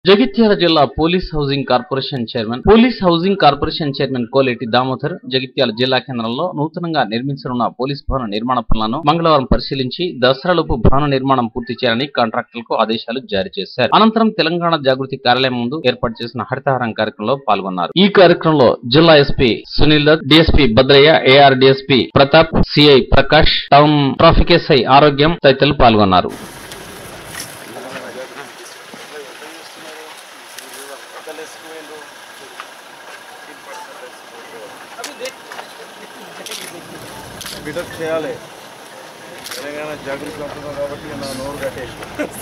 జగిత్యాల జిల్లా police housing corporation chairman police housing corporation chairman Koleti Damodar Jagtial జిల్లా కేంద్రంలో నూతనంగా నిర్మించనున్న పోలీస్ భవన నిర్మాణ పనులను మంగళవారం పరిశీలించి దసరాలోపు భవన నిర్మాణం పూర్తి చేయాలని కాంట్రాక్టర్లకు ఆదేశాలు జారీ చేశారు అనంతరం తెలంగాణ జాగృతి కార్యాలయం ముందు ఏర్పాటు చేసిన హరితహారం కార్యక్రమంలో పాల్గొన్నారు ఈ కార్యక్రమంలో జిల్లా SP Sunil Dutt DSP Bhadraiah AR DSP Pratap CI Prakash town traffic SI Arogyam తదితరులు పాల్గొన్నారు బిటప్ చేయాలి తెలంగాణ జాగృతి అంటున్నాం కాబట్టి నా నోరు కట్టేసి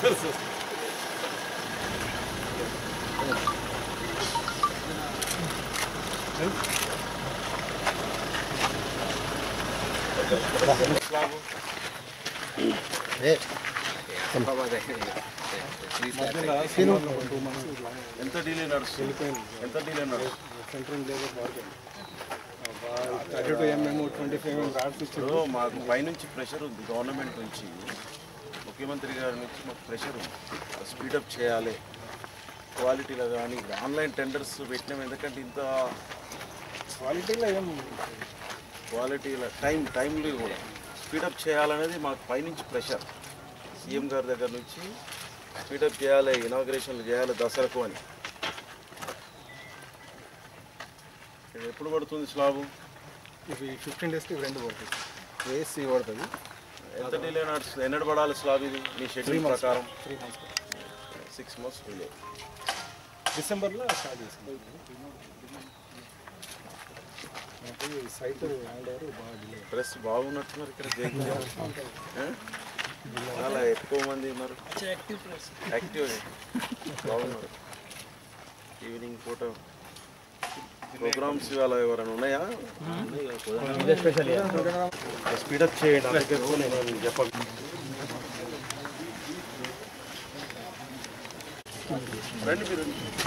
ఎంత డీలే నడుస్తుంది ఎంత డీలే నడుస్తుంది centring labour bargain thirty two MM twenty five MM rods ఇచ్చారు ఇప్పుడు మాకు పైనుంచి ప్రెషర్ ఉంది గవర్నమెంట్ నుంచి ముఖ్యమంత్రి గారి నుంచి మాకు ప్రెషర్ ఉంది స్పీడప్ చేయాలి క్వాలిటీలో కానీ ఆన్లైన్ టెండర్స్ పెట్టినాం ఎందుకంటే ఇంత క్వాలిటీలో ఏం క్వాలిటీలో టైం టైంలో కూడా స్పీడప్ చేయాలనేది మాకు పైనుంచి ప్రెషర్ సీఎం గారి దగ్గర నుంచి స్పీడప్ చేయాలి ఇనాగ్రేషన్లు చేయాలి దసరకు అని ఇది ఎప్పుడు పడుతుంది స్లాబు ఇవి ఫిఫ్టీన్ డేస్కి రెండు పడుతుంది ఏసీ పడుతుంది ఎంత డిలే నడుస్తుంది ఎన్నడు పడాలి స్లాబ్ ఇది మీ షెడ్యూల్ ప్రకారం three months six months delay డిసెంబర్లో స్టార్ట్ చేసింది నాకు ఈ సైట్ హ్యాండ్ ఓవర్ బాగా డిలే ప్రెస్ బాగున్నట్టున్నారు ఇక్కడ జగిత్యాల. ఆ? చాలా ఎక్కువ మంది ఉన్నారు యాక్టివ్ బాగున్నారు ఈవినింగ్ పూట ప్రోగ్రామ్స్ ఇవాళ ఎవరైనా ఉన్నాయా స్పీడప్ చేయండి అందుకే నేను చెప్పక రండి మీరు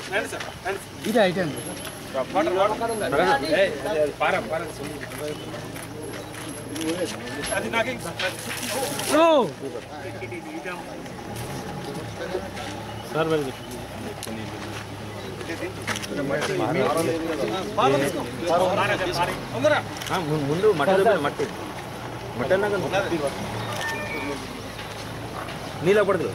ముందు మట్టి మట్టి మట్టి అన్నాక నీళ్ళ పడదు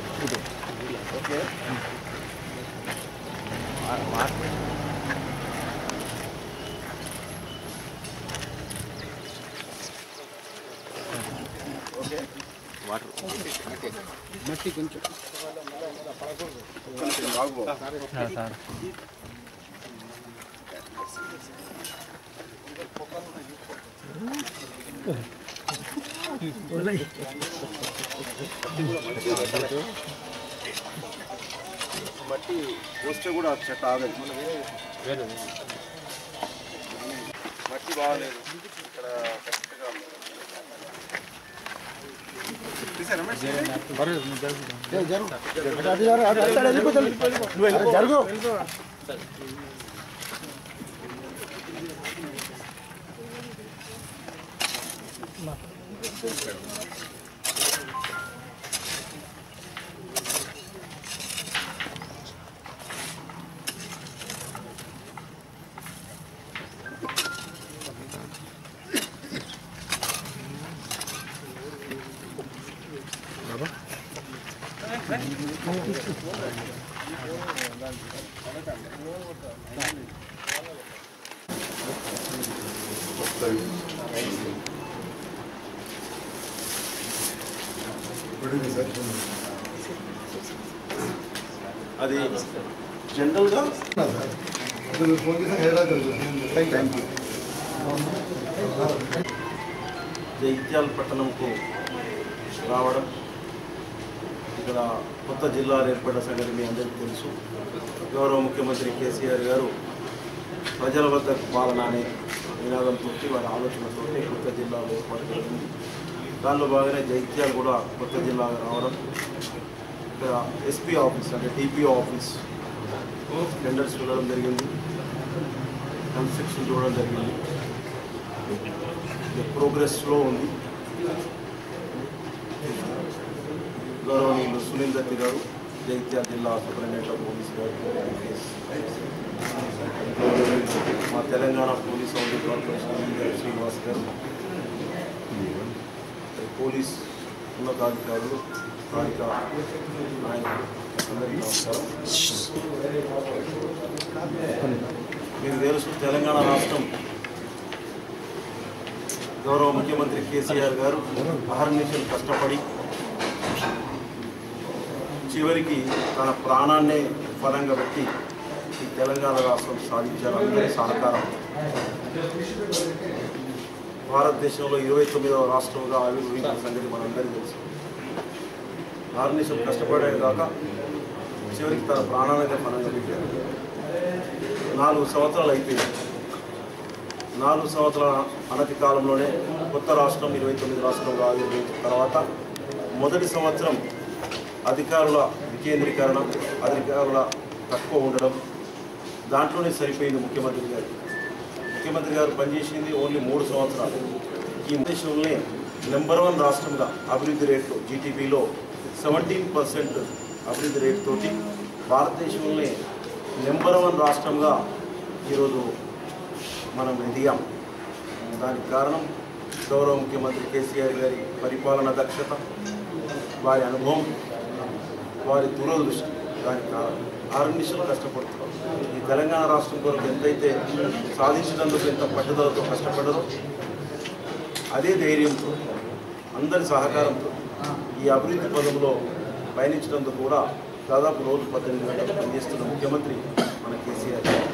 మట్టి పోస్తే కూడా చెట్టు ఆగదు మట్టి బాగాలేదు ఇక్కడ కరెక్ట్గా ఉంది. అది జనరల్గా జైత్యాల పట్టణంకు రావడం ఇక్కడ కొత్త జిల్లాలు ఏర్పడిన సంగతి మీ అందరికీ తెలుసు గౌరవ ముఖ్యమంత్రి కేసీఆర్ గారు ప్రజల వద్ద పాలన అనే నినాదంతో వారి ఆలోచనతో కొత్త జిల్లాలు ఏర్పాటు జరిగింది దానిలో భాగంగా జైత్యాలు కూడా కొత్త జిల్లాగా రావడం ఇక్కడ ఎస్పీ ఆఫీస్ అంటే టీపీఓ ఆఫీస్ టెండర్స్ చూడడం జరిగింది కన్స్ట్రక్షన్ చూడడం జరిగింది ప్రోగ్రెస్లో ఉంది గౌరవనీయులు సునీల్ దత్తి గారు జగిత్యాల జిల్లా superintendent of police garu IPS మా Telangana police housing corporation engineer Srinivas garu police ఉన్నతాధికారులు స్థానిక నాయకులు అందరికీ నమస్కారం మీకు తెలుసు తెలంగాణ రాష్ట్రం గౌరవ ముఖ్యమంత్రి కేసీఆర్ గారు అహర్నిశలు కష్టపడి చివరికి తన ప్రాణాన్నే ఫలంగా పెట్టి ఈ తెలంగాణ రాష్ట్రం సాధించారు అందరి సహకారం భారతదేశంలో ఇరవై తొమ్మిదవ రాష్ట్రంగా ఆవిర్భవించిన సంగతి మనందరికీ తెలుసు ఆర్నిశం కష్టపడే కాక చివరికి తన ప్రాణాలనే ఫలంగా పెట్టారు నాలుగు సంవత్సరాలు అయిపోయింది నాలుగు సంవత్సరాల అనతి కాలంలోనే కొత్త రాష్ట్రం ఇరవై తొమ్మిది రాష్ట్రంగా ఆవిర్భవించిన తర్వాత మొదటి సంవత్సరం అధికారుల వికేంద్రీకరణ అధికారుల తక్కువ ఉండడం దాంట్లోనే సరిపోయింది ముఖ్యమంత్రి గారు ముఖ్యమంత్రి గారు పనిచేసింది ఓన్లీ మూడు సంవత్సరాలు ఈ దేశంలోనే నెంబర్ వన్ రాష్ట్రంగా అభివృద్ధి రేట్లు జీటీపీలో సెవెంటీన్ పర్సెంట్ అభివృద్ధి రేట్ తోటి భారతదేశంలోనే నెంబర్ వన్ రాష్ట్రంగా ఈరోజు మనం ఎదిగాం దానికి కారణం గౌరవ ముఖ్యమంత్రి కేసీఆర్ గారి పరిపాలన దక్షత వారి అనుభవం వారి దూరదృష్టి దానికి కారణం ఆరు నిమిషాలు కష్టపడుతున్నాం ఈ తెలంగాణ రాష్ట్రం కొరకు ఎంతైతే సాధించినందుకు ఎంత పట్టుదలతో కష్టపడ్డారో అదే ధైర్యంతో అందరి సహకారంతో ఈ అభివృద్ధి పదంలో పయనించడంతో కూడా దాదాపు రోజు పద్దెనిమిది గంటలు పనిచేస్తున్న ముఖ్యమంత్రి మన కేసీఆర్ గారు.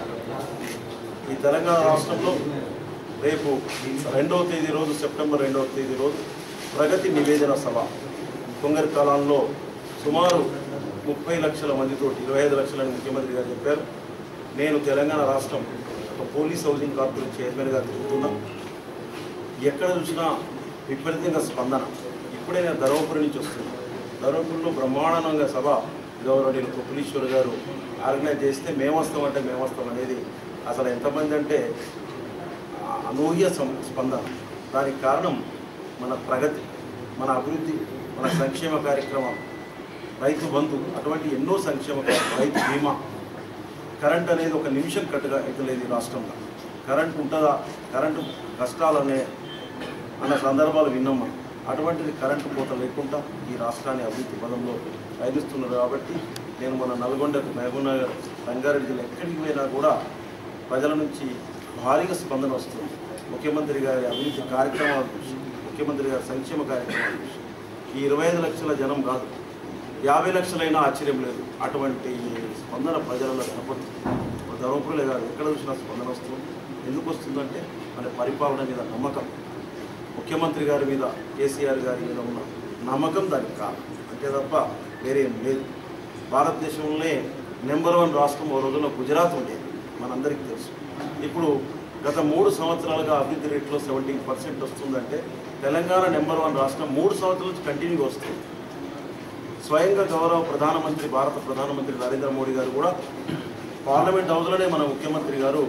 ఈ తెలంగాణ రాష్ట్రంలో రేపు రెండవ తేదీ రోజు సెప్టెంబర్ రెండవ తేదీ రోజు ప్రగతి నివేదన సభ కొంగరి కాలంలో సుమారు ముప్పై లక్షల మందితో ఇరవై ఐదు లక్షలని ముఖ్యమంత్రి గారు చెప్పారు నేను తెలంగాణ రాష్ట్రం ఒక పోలీస్ హౌసింగ్ కార్పొరేషన్ చైర్మన్గా తిరుగుతున్నా ఎక్కడ చూసినా విపరీతంగా స్పందన ఇప్పుడే నేను ధర్మపురి నుంచి వస్తున్నాను ధర్మపురిలో బ్రహ్మాండంగా సభ గౌరవనీయులు కుప్పలీశ్వర్ గారు ఆర్గనైజ్ చేస్తే మేము వస్తామంటే మేము వస్తాం అనేది అసలు ఎంతమంది అంటే ఆ, అనూహ్య సం- స్పందన దానికి కారణం మన ప్రగతి మన అభివృద్ధి మన సంక్షేమ కార్యక్రమం రైతు బంధు అటువంటి ఎన్నో సంక్షేమ కార్య- రైతు బీమా కరెంట్ అనేది ఒక నిమిషం కట్టుగా అవుతలేదు ఈ రాష్ట్రంలో కరెంట్ ఉంటుందా కరెంటు కష్టాలనే అన్న సందర్భాలు విన్నాం మనం అటువంటిది కరెంటు కోత లేకుండా ఈ రాష్ట్రాన్ని అభివృద్ధి పదంలో పయనిస్తున్నారు కాబట్టి నేను మన నల్గొండకు మహబూబ్నగర్ రంగారెడ్డి జిల్లా ఎక్కడికి పోయినా కూడా ప్రజల నుంచి భారీగా స్పందన వస్తుంది ముఖ్యమంత్రి గారి అభివృద్ధి కార్యక్రమాల చూసి ముఖ్యమంత్రి గారి సంక్షేమ కార్యక్రమాల చూసి ఈ ఇరవై ఐదు లక్షల జనం కాదు యాభై లక్షలైనా ఆశ్చర్యం లేదు అటువంటి స్పందన ప్రజలలో కనపడుతుంది మన ధర్మపురులే కాదు ఎక్కడ చూసినా స్పందన వస్తుంది ఎందుకు వస్తుందంటే మన పరిపాలన మీద నమ్మకం ముఖ్యమంత్రి గారి మీద కేసీఆర్ గారి మీద ఉన్న నమ్మకం దానికి కారణం అంతే తప్ప వేరే ఏం లేదు భారతదేశంలోనే నెంబర్ వన్ రాష్ట్రం ఓ రోజుల్లో గుజరాత్ ఉండేది మనందరికీ తెలుసు ఇప్పుడు గత మూడు సంవత్సరాలుగా అభివృద్ధి రేట్లో సెవెంటీన్ పర్సెంట్ వస్తుందంటే తెలంగాణ నెంబర్ వన్ రాష్ట్రం మూడు సంవత్సరాల నుంచి కంటిన్యూగా వస్తుంది స్వయంగా గౌరవ ప్రధానమంత్రి భారత ప్రధానమంత్రి నరేంద్ర మోడీ గారు కూడా పార్లమెంట్ హౌస్లోనే మన ముఖ్యమంత్రి గారు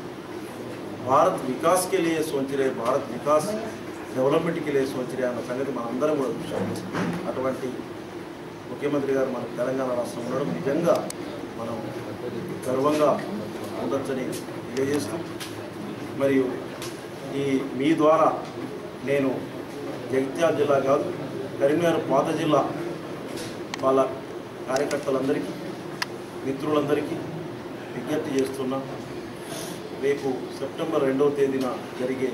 భారత్ వికాస్ కే లియే సోచ్ రే భారత్ వికాస్ డెవలప్మెంట్ కే లియే సోచ్ రే అన్న సంగతి మనందరం కూడా చూసాం అటువంటి ముఖ్యమంత్రి గారు మన తెలంగాణ రాష్ట్రం ఉండడం నిజంగా మనం గర్వంగా ఉండొచ్చని తెలియజేస్తూ మరియు ఈ మీ ద్వారా నేను జగిత్యాల జిల్లా కాదు కరీంనగర్ పాత జిల్లా వాళ్ళ కార్యకర్తలందరికీ మిత్రులందరికీ విజ్ఞప్తి చేస్తున్నా రేపు సెప్టెంబర్ రెండవ తేదీన జరిగే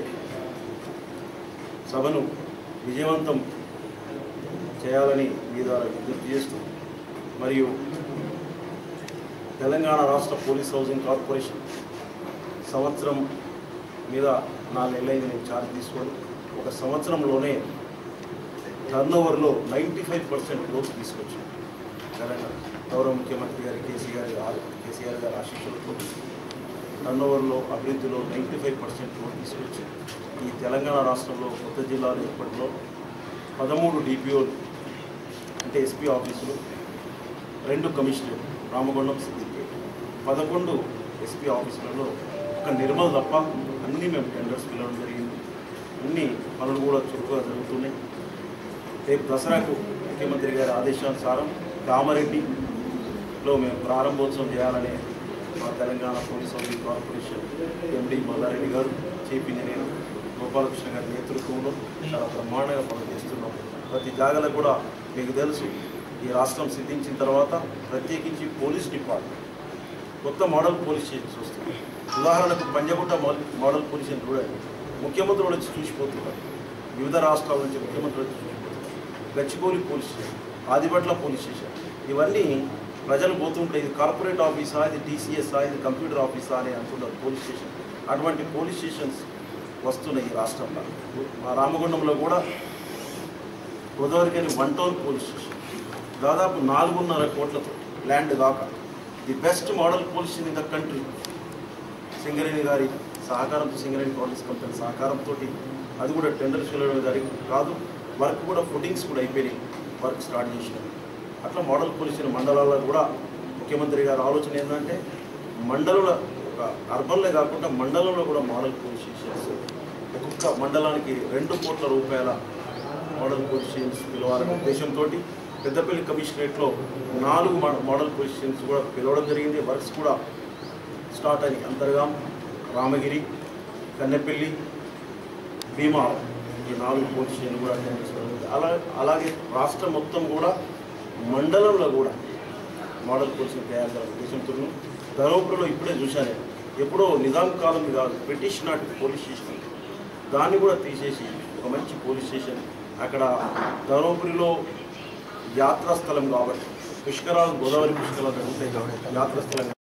సభను విజయవంతం చేయాలని మీ ద్వారా విజ్ఞప్తి చేస్తూ మరియు తెలంగాణ రాష్ట్ర పోలీస్ హౌసింగ్ కార్పొరేషన్ సంవత్సరం మీద నాలుగు నెలలైంది నేను ఛార్జ్ తీసుకొని ఒక సంవత్సరంలోనే టర్న్ ఓవర్లో నైంటీ ఫైవ్ పర్సెంట్ గ్రోత్ తీసుకొచ్చాం తెలంగాణ గౌరవ ముఖ్యమంత్రి గారి కేసీఆర్ గారు కేసీఆర్ గారి ఆశీస్సులతో టర్న్ ఓవర్లో అభివృద్ధిలో నైంటీ ఫైవ్ పర్సెంట్ గ్రోత్ తీసుకొచ్చి ఈ తెలంగాణ రాష్ట్రంలో కొత్త జిల్లాలు ఏర్పడిలో పదమూడు డిపిఓలు అంటే ఎస్పీ ఆఫీసులు రెండు కమిషనర్ రామగుండం సిద్దిపేట పదకొండు ఎస్పీ ఆఫీసులలో ఒక నిర్మల్ తప్ప అన్నీ మేము టెండర్స్ పిలవడం జరిగింది అన్ని పనులు కూడా చురుకుగా జరుగుతున్నాయి రేపు దసరాకు ముఖ్యమంత్రి గారి ఆదేశానుసారం కామారెడ్డి లో మేము ప్రారంభోత్సవం చేయాలని మా Telangana police housing corporation MD Mallareddy garu chief engineer Gopalakrishna గారి నేతృత్వంలో చాలా బ్రహ్మాండంగా పనిచేస్తున్నాం ప్రతి జాగాలో కూడా మీకు తెలుసు ఈ రాష్ట్రం సిద్ధించిన తర్వాత ప్రత్యేకించి పోలీస్ డిపార్ట్మెంట్ కొత్త మోడల్ పోలీస్ స్టేషన్స్ వస్తుంది ఉదాహరణకు Panjagutta model model police station చూడండి ముఖ్యమంత్రులు వచ్చి చూసిపోతున్నారు వివిధ రాష్ట్రాల నుంచి ముఖ్యమంత్రులు వచ్చి చూసిపోతున్నారు Gachibowli police station Adibatla police station ఇవన్నీ ప్రజలు పోతుంటే ఇది కార్పొరేట్ ఆఫీసా ఇది టీసీఎస్ఆ ఇది కంప్యూటర్ ఆఫీసా అని అంటున్నారు పోలీస్ స్టేషన్ అటువంటి పోలీస్ స్టేషన్స్ వస్తున్నాయి ఈ రాష్ట్రంలో మా రామగుండంలో కూడా Godavarikhani one town police station దాదాపు నాలుగున్నర కోట్లతో ల్యాండ్ దాకా the best model police station in the country Singareni గారి సహకారంతో సింగరేణి పోలీస్ కంపెనీ సహకారంతో అది కూడా టెండర్స్ వెళ్ళడం జరిగింది కాదు వర్క్ కూడా ఫుటింగ్స్ కూడా అయిపోయినాయి వర్క్ స్టార్ట్ చేసినాం అట్లా మోడల్ పోలీస్ స్టేషన్ మండలాల్లో కూడా ముఖ్యమంత్రి గారి ఆలోచన ఏంటంటే మండలంలో ఒక అర్బన్లే కాకుండా మండలంలో కూడా మోడల్ పోలీస్ స్టేషన్స్ ఒక్కొక్క మండలానికి రెండు కోట్ల రూపాయల మోడల్ పోలీస్ స్టేషన్స్ పిలవాలనే ఉద్దేశంతో పెద్దపల్లి కమిషనరేట్లో నాలుగు మో- మోడల్ పోలీస్ స్టేషన్స్ కూడా పిలవడం జరిగింది వర్క్స్ కూడా స్టార్ట్ అయ్యి అంతర్గాం రామగిరి కన్నెపల్లి భీమారం ఈ నాలుగు పోలీస్ స్టేషన్లు కూడా అటెండ్ చేసుకోవడం జరిగింది. అలా అలాగే రాష్ట్రం మొత్తం కూడా మండలంలో కూడా మోడల్ పోలీసులు తయారు చేయాలని ఉద్దేశంతో ధర్మపురంలో ఇప్పుడే చూశాను నేను. ఎప్పుడో నిజాం కాలం కాదు బ్రిటిష్ నాటి పోలీస్ స్టేషన్ ఉంది. దాన్ని కూడా తీసేసి ఒక మంచి పోలీస్ స్టేషన్ అక్కడ ధర్మపురిలో యాత్రా స్థలం కాబట్టి పుష్కరాలు గోదావరి పుష్కరాలు జరుగుతాయి కాబట్టి యాత్రా స్థలం